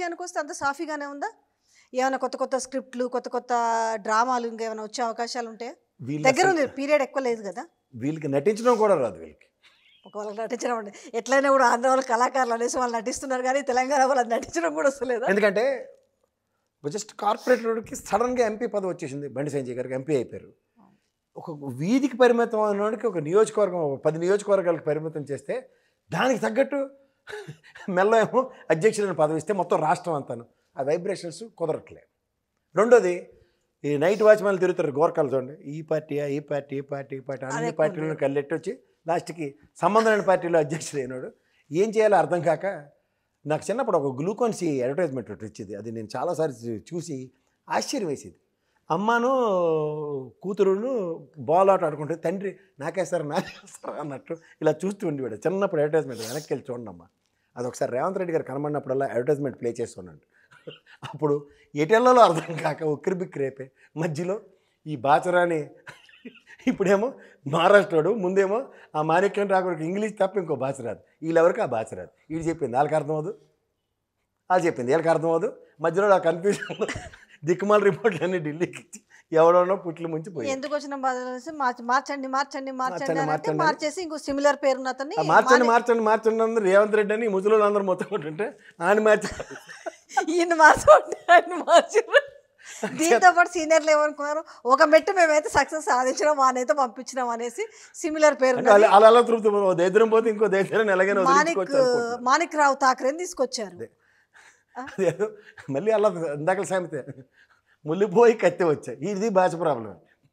విషయానికి వస్తే అంత సాఫీగానే ఉందా ఏమైనా కొత్త కొత్త స్క్రిప్ట్లు కొత్త కొత్త డ్రామాలు ఇంకేమైనా వచ్చే అవకాశాలు ఉంటాయా వీళ్ళు దగ్గర అసలు- ఉంది పీరియడ్ ఎక్కువ లేదు కదా వీళ్ళకి నటించడం కూడా రాదు వీళ్ళకి ఒకవేళ నటించడం అంటే ఎట్లయినా కూడా ఆంధ్ర వాళ్ళు కళాకారులు అనేసి వాళ్ళు నటిస్తున్నారు కానీ తెలంగాణ వాళ్ళు నటించడం కూడా వస్తలేదా ఎందుకంటే జస్ట్ కార్పొరేటర్కి సడన్గా ఎంపీ పదవి వచ్చేసింది బండి సంజయ్ గారికి ఎంపీ అయిపోయారు ఒక వీధికి పరిమితం అయినోడికి ఒక నియోజకవర్గం ఒక పది నియోజకవర్గాలకు పరిమితం చేస్తే దానికి తగ్గట్టు మెల్ల ఏమో అధ్యక్షులని పదవి ఇస్తే మొత్తం రాష్ట్రం అంతాను ఆ వైబ్రేషన్స్ కుదరట్లేదు రెండోది ఈ నైట్ వాచ్మెన్లు తిరుగుతారు గోర్ఖాలు చూడండి ఈ పార్టీయా ఈ పార్టీ ఈ పార్టీ ఈ పార్టీ అదే అన్ని ఎక్కువ పార్టీలను కల్లెట్టి వచ్చి లాస్ట్కి సంబంధం లేని పార్టీలో అధ్యక్షుడు అయినాడు ఏం చేయాలో అర్థం కాక నాకు చిన్నప్పుడు ఒక గ్లూకోన్ సి అడ్వర్టైజ్మెంట్ ఒకటి వచ్చింది అది నేను చాలాసార్లు చూ- చూసి ఆశ్చర్యం వేసేది అమ్మాను కూతురును బాల్ ఆట ఆడుకుంటే తండ్రి నాకేస్తారు నాకేస్తారు అన్నట్టు ఇలా చూస్తూ ఉండేవాడు చిన్నప్పుడు అడ్వర్టైజ్మెంట్ వెనక్కి వెళ్ళి చూడండి అమ్మా అది ఒకసారి రేవంత్ రెడ్డి గారు కనబడినప్పుడల్లా అడ్వర్టైజ్మెంట్ ప్లే చేస్తున్నాడు అప్పుడు ఎటెల్లలో అర్థం కాక ఉక్కిరి బిక్కిరి అయిపోయి మధ్యలో ఈ బాచరాని ఇప్పుడేమో మహారాష్ట్రుడు ముందేమో ఆ మాణిక్యం రాకుడికి ఇంగ్లీష్ తప్ప ఇంకో భాష రాదు వీళ్ళెవరికి ఆ భాష రాదు వీడు చెప్పింది వాళ్ళకి అర్థం అవ్వదు వాళ్ళు చెప్పింది వీళ్ళకి అర్థం అవ్వదు మధ్యలో ఆ కన్ఫ్యూజన్ దిక్కుమాల రిపోర్ట్లు అన్ని ఢిల్లీకి ఇచ్చి ఎవడోనో పుట్లు ముంచి పోయి ఎందుకు వచ్చిన బాధ అనేసి మార్చి మార్చండి మార్చండి మార్చండి మార్చండి, అని అంటే మార్చండి. మార్చేసి ఇంకో సిమిలర్ పేరున్న అతన్ని మార్చండి మాని- మార్చండి మార్చండి అందరూ రేవంత్ రెడ్డి అని ముసలి అందరూ మొత్తం ఉంటుంటే ఆయన మార్చారు ఈయన మార్చండి ఆయన మార్చారు దీంతో పాటు సీనియర్లు ఏమనుకున్నారు ఒక మెట్టు మేమైతే సక్సెస్ సాధించడం వానైతే పంపించినాం అనేసి సిమిలర్ పేరు అంటే అలా అలా అలా తృప్తి ఓ దరిద్రం పోతే ఇంకో దరిద్రం ఎలాగైనా మాణిక్ వదిలించుకోవచ్చు అనుకుంటున్నారు. మాణిక్ రావు ఠాకరేని తీసుకొచ్చారు అదేదో మళ్ళీ అలా ఇందాక సామెతే ముల్లిపోయి కత్తి వచ్చాయి ఇది భాష ప్రాబ్లం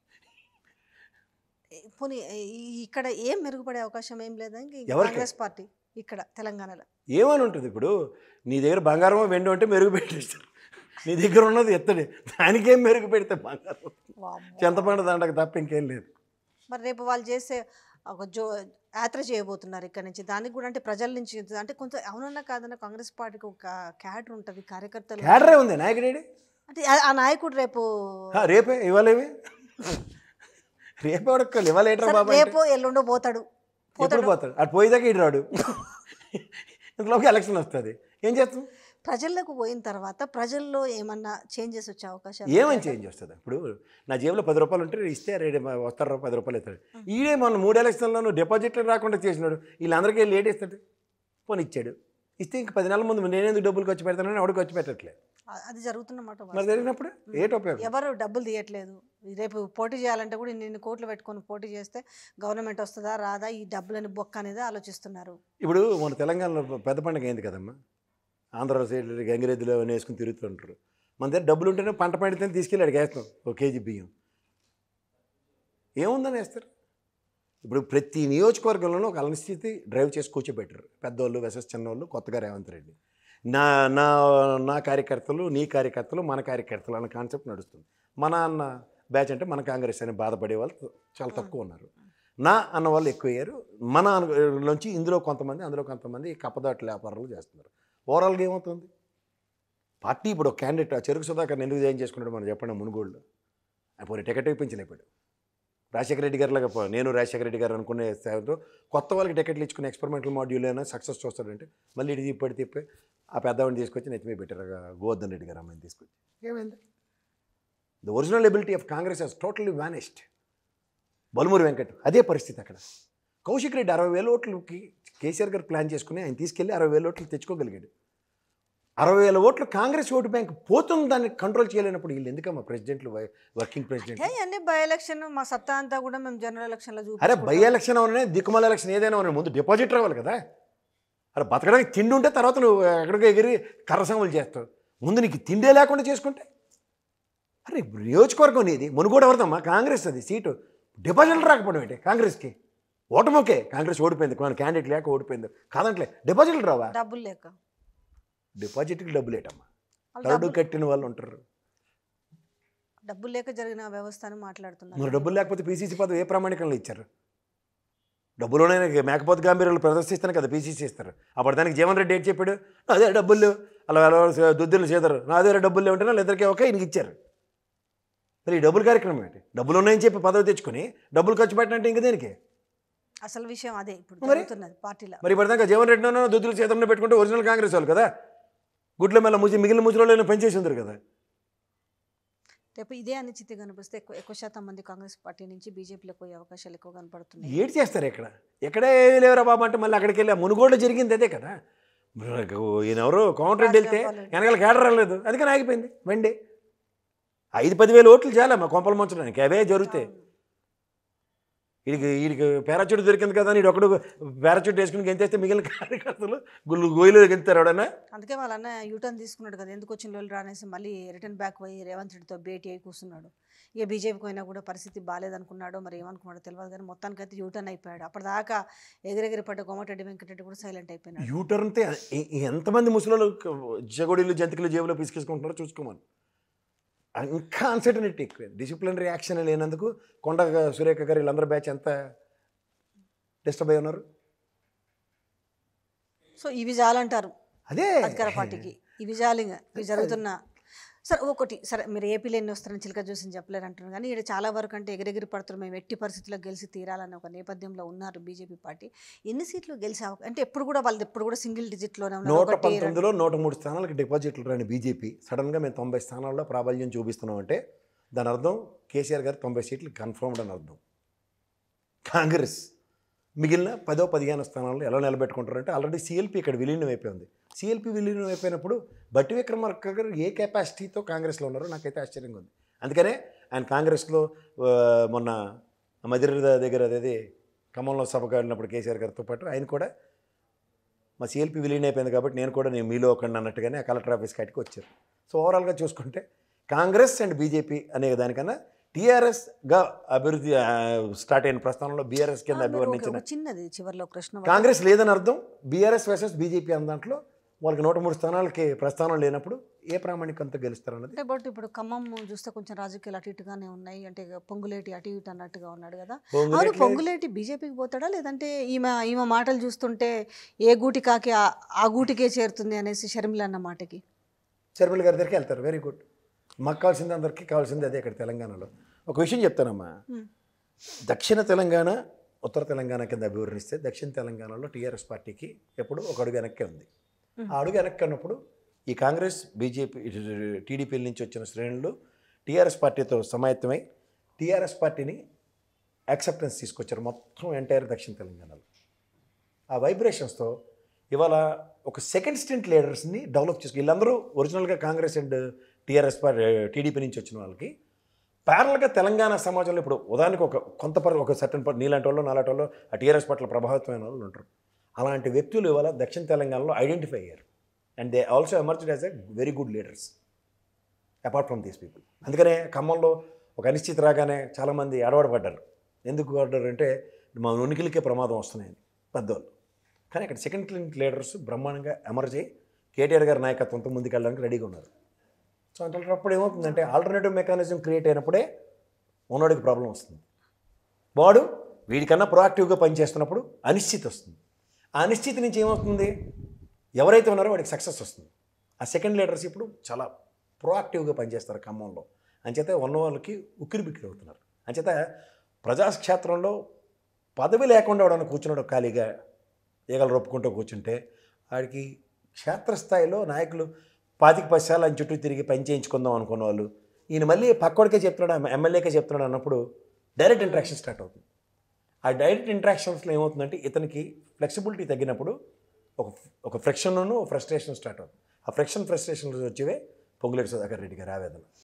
పోనీ ఈ- ఇక్కడ ఏం మెరుగుపడే అవకాశం ఏం లేదా ఇంక ఈ ఎవరికి? కాంగ్రెస్ పార్టీ ఇక్కడ తెలంగాణలో ఏమని ఉంటుంది ఇప్పుడు నీ దగ్గర బంగారం వెండి ఉంటే మెరుగు పెట్టేస్తారు నీ దగ్గర ఉన్నది ఎత్తడి దానికేం మెరుగు పెడితే బంగారం వామ్మో. చింతపండు దండకు తప్ప ఇంకేం లేదు మరి రేపు వాళ్ళు చేసే ఒక జో యాత్ర చేయబోతున్నారు ఇక్కడ నుంచి దానికి కూడా అంటే ప్రజల నుంచి అంటే కొంచెం అవునన్నా కాదన్నా కాంగ్రెస్ పార్టీకి ఒక క్యాడర్ ఉంటుంది కార్యకర్తలు క్యాడరే ఉంది నాయకుడేడి అంటే ఆ- ఆ నాయకుడు రేపు ఆ, రేపే ఇవ్వలేవి రేపే ఉడక్కలు ఇవ్వలేటరా సరే, బాబా అంటే రేపు ఎల్లుండో పోతాడు ఎప్పుడు పోతాడు పోతాడు అటు పోయేదాకా ఇటు రాడు ఇంతలోకి ఎలక్షన్ వస్తుంది ఏం చేస్తాం ప్రజల్లోకి పోయిన తర్వాత ప్రజల్లో ఏమన్నా చేంజెస్ వచ్చే అవకాశాలు ఏమని ఉంటాయా? చేంజ్ వస్తుంది ఇప్పుడు నా జేబులో పది రూపాయలు ఉంటే ఇస్తే రేడు వస్తారు పది రూపాయలు ఇస్తాడు ఈడే మొన్న మూడు ఎలక్షన్లను డిపాజిట్లు రాకుండా చేసినాడు వీళ్ళందరికీ లేట్ ఇస్తాడు పోనీ ఇచ్చాడు ఇస్తే ఇంక పది నెలల ముందు నేనేందుకు డబ్బులు ఖర్చు పెడతానని ఎవడు ఖర్చు పెట్టట్లేదు అ- అది జరుగుతున్నమాట మరి వాస్తవం. జరిగినప్పుడు ఏటి ఉపయోగం ఎవరు డబ్బులు తీయట్లేదు రేపు పోటీ చేయాలంటే కూడా ఇన్ని కోట్లు పెట్టుకొని పోటీ చేస్తే గవర్నమెంట్ వస్తుందా రాదా ఈ డబ్బులని బొక్క అనేది ఆలోచిస్తున్నారు ఇప్పుడు మన తెలంగాణలో పెద్ద పండుగ అయింది కదమ్మా ఆంధ్ర సైడ్ గంగిరెద్దులు అవన్నీ వేసుకుని తిరుగుతుంటారు మన దగ్గర డబ్బులు ఉంటేనే పంట పండితే తీసుకెళ్ళి అడిగి వేస్తాం ఒక కేజీ బియ్యం ఏముందని వేస్తారు ఇప్పుడు ప్రతి నియోజకవర్గంలోనూ ఒక అనిశ్చితి డ్రైవ్ చేసి కూర్చోబెట్టారు పెద్దోళ్ళు వెసస్ చిన్నోళ్ళు కొత్తగా రేవంత్ రెడ్డి నా నా నా కార్యకర్తలు నీ కార్యకర్తలు మన కార్యకర్తలు అన్న కాన్సెప్ట్ నడుస్తుంది మన అన్న బ్యాచ్ అంటే మన కాంగ్రెస్ అని బాధపడే వాళ్ళు చాలా తక్కువ ఉన్నారు నా అన్న వాళ్ళు ఎక్కువ అయ్యారు మన అన్న- నుంచి ఇందులో కొంతమంది అందులో కొంతమంది కప్పదాట్లు వ్యాపారాలు చేస్తున్నారు ఓవరాల్గా ఏమవుతుంది పార్టీ ఇప్పుడు ఒక క్యాండిడేట్ ఆ చెరుకు సుధాకర్ ఎందుకు జాయిన్ చేసుకున్నాడు మనం చెప్పండి మునుగోళ్ళు పోనీ టికెట్ ఇప్పించలేపాడు రాజశేఖర రెడ్డి గారిలాగా పో- నేను రాజశేఖర రెడ్డి గారు అనుకునే స్థాయితో కొత్త వాళ్ళకి టికెట్లు ఇచ్చుకుని ఎక్స్పెరిమెంటల్ మాడ్యూల్ అయినా సక్సెస్ చూస్తాడంటే మళ్ళీ ఇటు తిప్పటి తిప్పి ఆ పెద్దవాడిని తీసుకొచ్చి నెత్తిమీ పెట్టారు ఆ గోవర్ధన్ రెడ్డి గారు అమ్మాయిని తీసుకొచ్చి ఏమైంది the original ability of Congress he's totally vanished Balmoori Venkat అదే పరిస్థితి అక్కడ కౌశిక్ రెడ్డి అరవై వేల ఓట్లకి కేసీఆర్ గారు ప్లాన్ చేసుకుని ఆయన తీసుకెళ్ళి అరవై వేల ఓట్లు తెచ్చుకోగలిగాడు అరవై వేల ఓట్లు కాంగ్రెస్ ఓటు బ్యాంక్ పోతుంది దాన్ని కంట్రోల్ చేయలేనప్పుడు వీళ్ళు ఎందుకమ్మా ప్రెసిడెంట్లు వర్కింగ్ ప్రెసిడెంట్ ఏ అన్ని బై ఎలక్షన్ మా సత్తా అంతా కూడా మేము జనరల్ ఎలక్షన్ లో అరే బై చూపించుకుంటాం. ఎలక్షన్ అవనే దిక్కుమాల ఎలక్షన్ ఏదైనా అవనే ముందు డిపాజిట్ రావాలి కదా అరే బతకడానికి తిండి ఉంటే తర్వాత నువ్వు ఎక్కడికి ఎగిరి కర్రసాములు చేస్తావు ముందు నీకు తిండే లేకుండా చేసుకుంటే అరే ఇప్పుడు నియోజకవర్గం నీది మునుగోడు ఎవరిదమ్మా కాంగ్రెస్ అది సీటు డిపాజిట్లు రాకపోవడం ఏంటి కాంగ్రెస్కి ఓటమోకే కాంగ్రెస్ ఓడిపోయింది మన క్యాండిడేట్ లేక ఓడిపోయింది కాదంట్లే డిపాజిట్లు రావా డబ్బులు లేక డిపాజిట్కి డబ్బులు ఏటమ్మా వాళ్ళు కరడు డబ్బులు- కట్టిన వాళ్ళు ఉంటారు డబ్బులు లేక జరిగిన వ్యవస్థ అని మాట్లాడుతున్నారు మరి డబ్బులు లేకపోతే పీసీసీ పదవి ఏ ప్రామాణికంలో ఇచ్చారు డబ్బులోనే మేకపోతే గాంభీర్యాలు ప్రదర్శిస్తేనే కదా పీసీసీ ఇస్తారు అప్పుడు దానికి జీవన్ రెడ్డి ఏం చెప్పాడు అదే డబ్బులు లేవు. అలా అలా దుద్దులు చేదరు నా దగ్గర డబ్బులు లేవుంటే ఇద్దరికే ఒక ఈయనకి ఇచ్చారు మరి ఈ డబ్బులు కార్యక్రమం ఏంటి డబ్బులు ఉన్నాయని చెప్పి పదవి తెచ్చుకొని డబ్బులు ఖర్చు పెట్టినట్టు ఇంక దేనికి అసలు విషయం అదే ఇప్పుడు మరి? జరుగుతున్నది పార్టీలో మరి ఇప్పటిదాకా జీవన్ రెడ్డి దుద్దులు చేతుల్లో పెట్టుకుంటే ఒరిజినల్ కాంగ్రెస్ వాళ్ళు కదా గుడ్ల మెల్ల ముజి మిగిలిన ముజులలో పనిచేసి ఉందరు కదా రేపు ఇదే అనిశ్చితి కనిపిస్తే ఎక్కువ ఎక్కువ శాతం మంది కాంగ్రెస్ పార్టీ నుంచి బీజేపీలో పోయే అవకాశాలు ఎక్కువ కనపడుతున్నాయి ఏడు చేస్తారు ఇక్కడ ఎక్కడే లేవరా బాబు అంటే మళ్ళీ అక్కడికి వెళ్ళి మునుగోడులో జరిగింది అదే కదా ఈయన ఎవరు కౌంటర్ వెళ్తే వెనకాల కేడర్ రాలేదు అందుకని ఆగిపోయింది వెండి ఐదు పదివేల ఓట్లు చాలా మా కొంపలు ముంచడానికి అవే జరుగుతాయి వీడికి వీడికి పేరాచూట్ దొరికింది కదా అని ఒకడు పేరాచూట్ వేసుకుని గెంతేస్తే మిగిలిన కార్యకర్తలు గుళ్ళు గోయిలో గెంతారు ఎవడన్నా అందుకే వాళ్ళన్న యూటర్న్ తీసుకున్నాడు కదా ఎందుకు వచ్చిన వాళ్ళు రానేసి మళ్ళీ రిటర్న్ బ్యాక్ పోయి రేవంత్ రెడ్డితో భేటీ అయి కూర్చున్నాడు ఇక బీజేపీకి పోయినా కూడా పరిస్థితి బాగాలేదనుకున్నాడో మరి ఏమనుకున్నాడో తెలియదు కానీ మొత్తానికైతే యూటర్న్ అయిపోయాడు అప్పటిదాకా ఎగిరెగిరి పడ్డ కోమటిరెడ్డి వెంకటరెడ్డి కూడా సైలెంట్ అయిపోయినాడు యూటర్న్తే ఎంతమంది ముసలోళ్ళు జగొడీలు జంతికలు జేబులో పిసికేసుకుంటున్నారో చూసుకోమని ఇంకా అన్సర్టనిటీ ఎక్కువ డిసిప్లినరీ యాక్షన్ లేనందుకు కొండ సురేఖ గారు వీళ్ళందరూ బ్యాచ్ ఎంత డిస్టర్బ్ అయి ఉన్నారు సో ఇవి చాలంటారు అదే అధికార పార్టీకి ఇవి చాలు ఇంకా ఇవి జరుగుతున్న సరే ఒకటి సరే మీరు ఏపీలో ఎన్ని వస్తారని చిలక చూసి చెప్పలేరు అంటున్నారు కానీ ఇక్కడ చాలా వరకు అంటే ఎగిరెగిరి పడుతున్నారు మేము ఎట్టి పరిస్థితుల్లో గెలిచి తీరాలని ఒక నేపథ్యంలో ఉన్నారు బీజేపీ పార్టీ ఎన్ని సీట్లు గెలిచే అవకాశం అంటే ఎప్పుడు కూడా వాళ్ళది ఎప్పుడు కూడా సింగిల్ డిజిట్లోనే ఉన్నారు నూట ఒకటి, రెండు. పంతొమ్మిదిలో నూట మూడు స్థానాలకు డిపాజిట్లు రాని బీజేపీ సడన్గా మేము తొంభై స్థానాల్లో ప్రాబల్యం చూపిస్తున్నాం అంటే దాని అర్థం కేసీఆర్ గారు తొంభై సీట్లు కన్ఫర్మ్డ్ అని అర్థం కాంగ్రెస్ మిగిలిన పదో పదిహేను స్థానాల్లో ఎలా నిలబెట్టుకుంటారంటే ఆల్రెడీ సిఎల్పి ఇక్కడ విలీనం అయిపోయింది సిఎల్పి విలీనం అయిపోయినప్పుడు బట్టి విక్రమార్క గారు ఏ కెపాసిటీతో కాంగ్రెస్లో ఉన్నారో నాకైతే ఆశ్చర్యంగా ఉంది అందుకనే ఆయన కాంగ్రెస్లో ఆ, మొన్న మదిర దగ్గర అదేది ఖమ్మంలో సభకు వెళ్ళినప్పుడు కేసీఆర్ గారితో పాటు ఆయన కూడా మా సిఎల్పి విలీనం అయిపోయింది కాబట్టి నేను కూడా నేను మీలో ఒకడిని అన్నట్టుగానే ఆ కలెక్టర్ ఆఫీస్ కాటికి వచ్చారు సో ఓవరాల్గా చూసుకుంటే కాంగ్రెస్ అండ్ బీజేపీ అనే దానికన్నా టీఆర్ఎస్గా అభివృద్ధి ఆ, స్టార్ట్ అయిన ప్రస్థానంలో బీఆర్ఎస్ కింద ఆ, మీరు ఒక- అభివర్ణించిన ఒక చిన్నది చివరిలో ప్రశ్న కాంగ్రెస్ లేదని అర్థం బీఆర్ఎస్ వర్సెస్ బీజేపీ అన్న దాంట్లో వాళ్ళకి నూట మూడు స్థానాలకి ప్రస్థానం లేనప్పుడు ఏ ప్రామాణికంతో గెలుస్తారన్నది అంటే బట్ ఇప్పుడు ఖమ్మం చూస్తే కొంచెం రాజకీయాలు అటు ఇటుగానే ఉన్నాయి అంటే ఇక పొంగులేటి అటు ఇటు అన్నట్టుగా ఉన్నాడు కదా అవును పొంగులేటి పొంగులేటి బీజేపీకి పోతాడా లేదంటే ఈమె ఈమె మాటలు చూస్తుంటే ఏ గూటి కాకి ఆ- ఆ గూటికే చేరుతుంది అనేసి షర్మిల అన్న మాటకి షర్మిల గారి దగ్గరికి వెళ్తారు వెరీ గుడ్ మాకు కావాల్సింది అందరికీ కావాల్సింది అదే ఇక్కడ తెలంగాణలో ఒక విషయం చెప్తానమ్మా ఉమ్. దక్షిణ తెలంగాణ ఉత్తర తెలంగాణ కింద అభివర్ణిస్తే దక్షిణ తెలంగాణలో టీఆర్ఎస్ పార్టీకి ఎప్పుడు ఒక అడుగు వెనక్కే ఉంది మ్మ్. ఆ అడుగు వెనక్కి అన్నప్పుడు ఈ కాంగ్రెస్ బీజేపీ టీడీపీ నుంచి వచ్చిన శ్రేణులు టీఆర్ఎస్ పార్టీతో సమాయత్తమై టీఆర్ఎస్ పార్టీని యాక్సెప్టెన్స్ తీసుకొచ్చారు మొత్తం ఎంటైర్ దక్షిణ తెలంగాణలో ఆ వైబ్రేషన్స్తో ఇవాళ ఒక సెకండ్ స్టెంట్ లీడర్స్ని డెవలప్ చేసుకు వీళ్ళందరూ ఒరిజినల్గా Congress and TRS party TDP నుంచి వచ్చిన వాళ్ళకి ప్యారల్గా తెలంగాణ సమాజంలో ఇప్పుడు ఉదాహరణకు ఒక కొంత పర్ ఒక సర్టన్ పర్ నీలాంటి వాళ్ళు నాలాంటి వాళ్ళు ఆ టీఆర్ఎస్ పట్ల ప్రభావితమైన వాళ్ళు ఉంటారు అలాంటి వ్యక్తులు ఇవాళ దక్షిణ తెలంగాణలో ఐడెంటిఫై అయ్యారు and they also emerged as a very good leaders apart from these people అందుకనే ఖమ్మంలో ఒక అనిశ్చిత రాగానే చాలామంది ఎడవడబడ్డారు ఎందుకు పడ్డారు అంటే మా ఉనికిలకే ప్రమాదం వస్తున్నాయని పెద్దవాళ్ళు కానీ అక్కడ సెకండ్ లీడర్స్ బ్రహ్మాండంగా ఎమర్జ్ అయ్యి కేటీఆర్ గారి నాయకత్వంతో ముందుకెళ్ళడానికి రెడీగా ఉన్నారు సో అంటేటప్పుడు ఏమవుతుందంటే ఆల్టర్నేటివ్ మెకానిజం క్రియేట్ అయినప్పుడే ఉన్నోడికి ప్రాబ్లం వస్తుంది వాడు వీడికన్నా ప్రొయాక్టివ్గా పనిచేస్తున్నప్పుడు అనిశ్చితి వస్తుంది ఆ అనిశ్చితి నుంచి ఏమవుతుంది ఎవరైతే ఉన్నారో వాడికి సక్సెస్ వస్తుంది ఆ సెకండ్ లీడర్స్ ఇప్పుడు చాలా ప్రొయాక్టివ్గా పనిచేస్తారు ఖమ్మంలో అంచేత ఉన్న వాళ్ళకి ఉక్కిరి బిక్కిరి అవుతున్నారు అంచేత ప్రజాక్షేత్రంలో పదవి లేకుండా వాడు కూర్చున్నాడు ఖాళీగా ఈగలు రొప్పుకుంటూ కూర్చుంటే వాడికి క్షేత్రస్థాయిలో నాయకులు పాతిక పశాలు ఆయన చుట్టూ తిరిగి పని చేయించుకుందాం అనుకున్న వాళ్ళు ఈయన మళ్ళీ పక్కోడికే చెప్తున్నాడు ఎమ్మెల్యేకే చెప్తున్నాడు అన్నప్పుడు డైరెక్ట్ ఇంట్రాక్షన్ స్టార్ట్ అవుతుంది ఆ డైరెక్ట్ ఇంట్రాక్షన్స్లో ఏమవుతుందంటే ఇతనికి ఫ్లెక్సిబిలిటీ తగ్గినప్పుడు ఒక ఒక ఫ్రిక్షన్ను ఫ్రస్ట్రేషన్ స్టార్ట్ అవుతుంది ఆ ఫ్రిక్షన్ ఫ్రస్ట్రేషన్ వచ్చేవే పొంగులేటి సుధాకర్ రెడ్డి గారి ఆవేదన